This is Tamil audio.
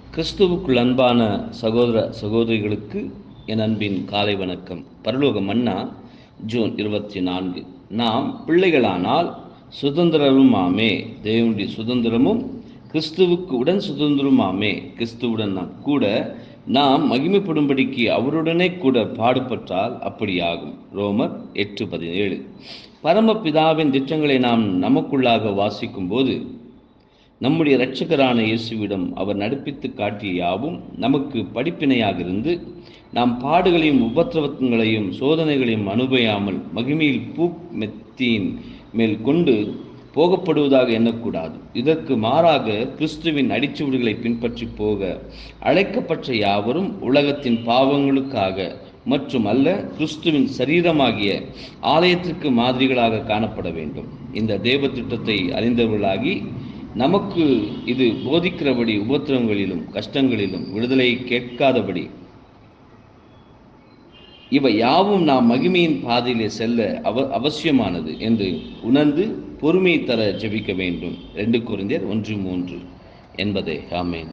கிறிஸ்துவுக்குள் அன்பான சகோதர சகோதரிகளுக்கு என் அன்பின் காலை வணக்கம் பரலோக மன்னா ஜூன் இருபத்தி நான்கு நாம் பிள்ளைகளானால் சுதந்திரமுமாமே தேவனுடைய சுதந்திரமும் கிறிஸ்துவுக்கு உடன் சுதந்திரமாமே கிறிஸ்துவுடன் நாம் கூட நாம் மகிமைப்படும்படிக்கு அவருடனே கூட பாடுபட்டால் அப்படியாகும் ரோமர் எட்டு பதினேழு பரமபிதாவின் திட்டங்களை நாம் நமக்குள்ளாக வாசிக்கும் போது நம்முடைய இரட்சகரான இயேசுவிடம் அவர் நடப்பித்து காட்டிய யாவும் நமக்கு படிப்பினையாக இருந்து நாம் பாடுகளையும் உபத்திரவங்களையும் சோதனைகளையும் அனுபவியாமல் மகிமையில் பூ மெத்தியின் மேல் கொண்டு போகப்படுவதாக எண்ணக்கூடாது இதற்கு மாறாக கிறிஸ்துவின் அடிச்சுவடுகளை பின்பற்றி போக அழைக்கப்பட்ட யாவரும் உலகத்தின் பாவங்களுக்காக மற்றும் அல்ல கிறிஸ்துவின் சரீரமாகிய ஆலயத்திற்கு மாதிரிகளாக காணப்பட வேண்டும் இந்த தேவ திட்டத்தை அறிந்தவர்களாகி நமக்கு இது போதிக்கிறபடி உபத்திரவங்களிலும் கஷ்டங்களிலும் விடுதலை கேட்காதபடி இவை யாவும் நாம் மகிமையின் பாதையிலே செல்ல அவ அவசியமானது என்று உணர்ந்து பொறுமை தர ஜெபிக்க வேண்டும் ரெண்டு குறைந்தர் ஒன்று மூன்று என்பதே ஆமேன்